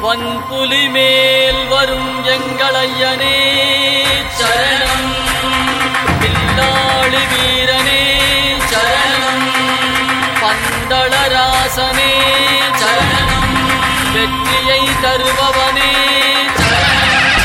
வன்புலி மேல் வரும் எங்களையனே சரணம் பில்லாளி வீரனே சரணம் பந்தளராசனே சரணம் வெற்றியை தருபவனே சரணம்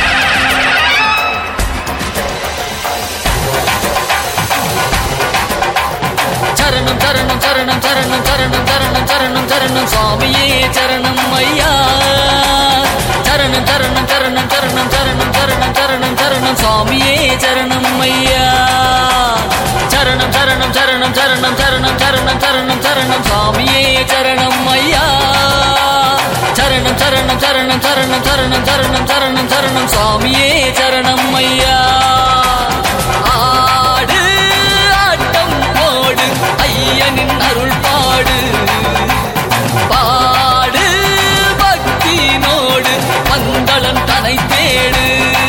சரணம் சரணம் சரணம் சரணம் சரணம் சரணம் சரணம் சரணம் சுவாமியே சரணம் ஐயா சரணம் சரணம் சரணம் சரணம் சரணம் சரணம் சரணம் சரணம் சுவாமியே சரணம் ஐயா சரணம் சரணம் சரணம் சரணம் சரணம் சரணம் சரணம் சரணம் சுவாமியே சரணம் ஐயா சரணம் சரணம் சரணம் சரணம் சரணம் சரணம் சரணம் சரணம் சுவாமியே சரணம் ஐயா ஆடு ஆட்டம் போடு ஐயனின் அருள் பாடு பாடு பக்தினோடு மங்களம் தனை தேடு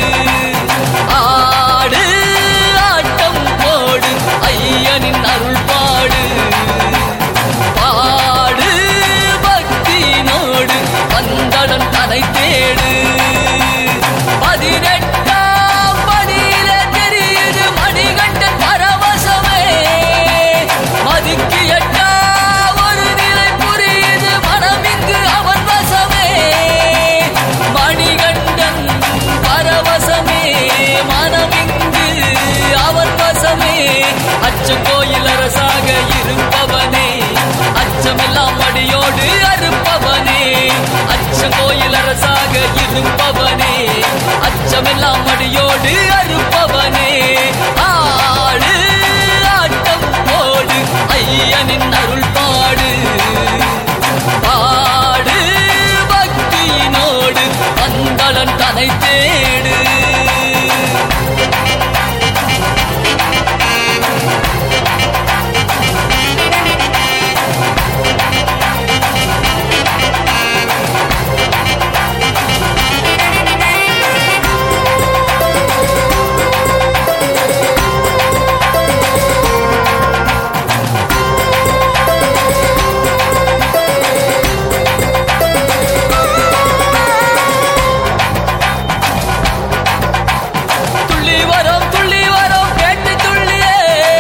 ஆடு ஆட்டம் போடு ஐயனின் அருள் பாடு பாடு பக்தினோடு மங்களம் தனை தேடு பதினெட்டாம் படியில தெரியுது மணிகண்டன் பரவசமே மதிக்கு எட்டா ஒரு நிலை புரியுது மனமிங்கு அவன் வசமே மணிகண்டன் பரவசமே மனமிங்கு அவன் வசமே அச்ச கோயில் அரசாக இருப்பவனே அச்சமெல்லாம் அடியோடு அறுப்பவனே அச்ச கோயில் அரசாக இருப்பவனே அச்சமெல்லாம் அடியோடு அறுப்பவனே ஆடு ஆட்டம் போடு ஐயனின் அருள் பாடு பாடு பக்தியினோடு மங்களன் தனை தேடு துள்ளி வரோம் துள்ளி வரோம் கேட்டு துள்ளியே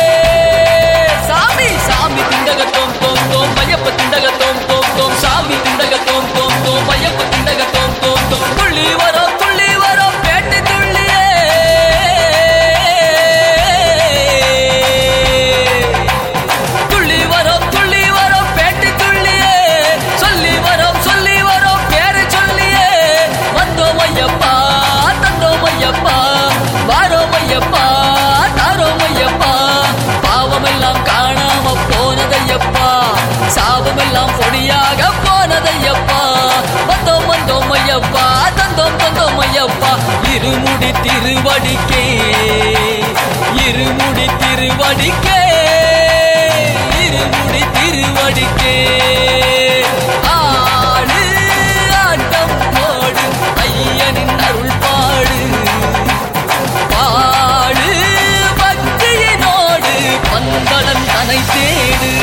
சாமி சாமி திண்டக தோம் தோம் தோம் ஐயப்ப திண்டக தோம் தோம் தோம் சாமி திண்டக தோம் தோம் தோம் ஐயப்ப திண்டக தோம் தோம் தோம் துள்ளி வரோம் துள்ளி வரோம் கேட்டு துள்ளியே துள்ளி வரோம் துள்ளி வரோம் பேட்டு துள்ளியே சொல்லி வரோம் சொல்லி வரோம் பேரு சொல்லியே வந்தோம் ஐயப்பா தந்தோம் ஐயப்பா வாரோம் ஐயப்பா தாரோம் ஐயப்பா பாவமெல்லாம் காணாம போனதையப்பா சாபமெல்லாம் பொடியாக போனதையப்பா வந்தோம் வந்தோம் ஐயப்பா தந்தோம் தந்தோம் ஐயப்பா இருமுடி திருவடிக்கே இருமுடி திருவடிக்கே இருமுடி திருவடிக்கே ஆடு ஆட்டம் போடு ஐயனின் அருள் பாடு பாடு பக்தியினோடு பந்தளம் தனை தேடு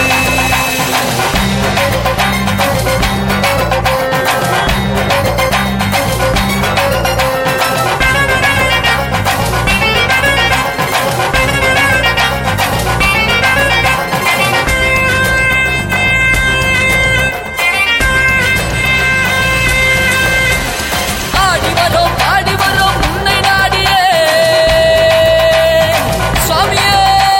ஆடி வரோம் ஆடி வரோம் உன்னை நாடியே சுவாமியே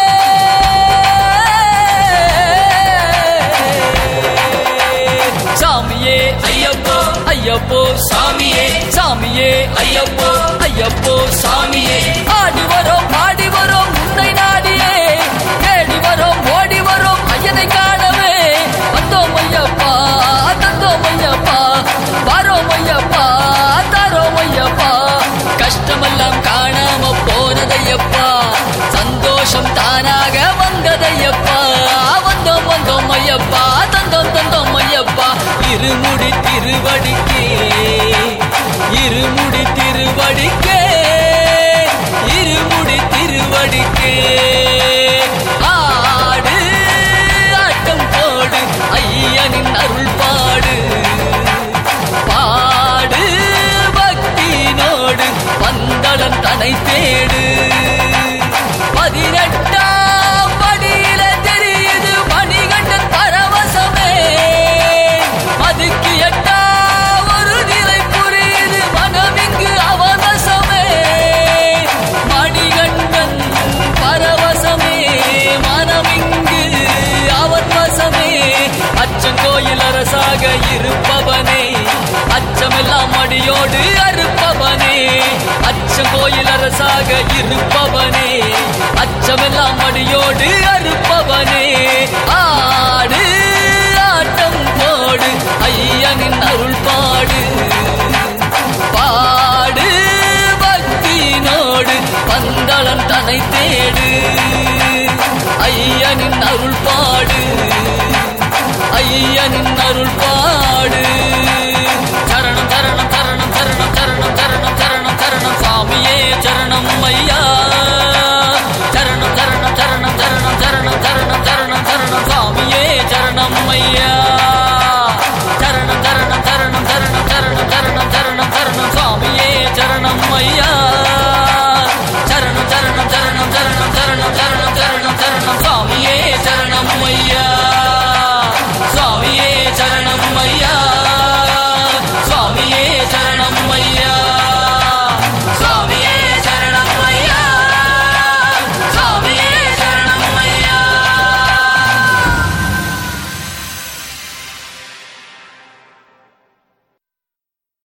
சாமியே ஐயப்போ ஐயப்போ சாமியே சாமியே ஐயப்போ ஐயப்போ சாமியே ஆடி வரோம் ஆடி வரோம் உன்னை நாடியே தேடி வரோம் ஓடி வரோம் ஐயனை காணவே வந்தோம் ஐயப்பா தந்தோம் ஐயப்பா வரோம் ஐயப்பா தரோம் ஐயப்பா கஷ்டமெல்லாம் காணாம போனதையப்பா சந்தோஷம் தானாக வந்ததையப்பா வந்தோம் வந்தோம் ஐயப்பா தந்தோம் தந்தோம் ஐயப்பா இருமுடி திருவடிக்கே இருமுடி திருவடிக்கே இருமுடி திருவடிக்கே ஆடு ஆட்டம் போடு ஐயனின் அருள் பாடு பாடு இருப்பவனே அச்சமெல்லாம் அடியோடு அறுப்பவனே அச்சம் கோயில் அரசாக இருப்பவனே அச்சமெல்லாம் அடியோடு அறுப்பவனே ஆடு ஆட்டம் போடு ஐயனின் அருள் பாடு பாடு பக்தினோடு பந்தளன் தனை தேடு ஐயனின் அருள் பாடு ஐயனின் அருள் பாடு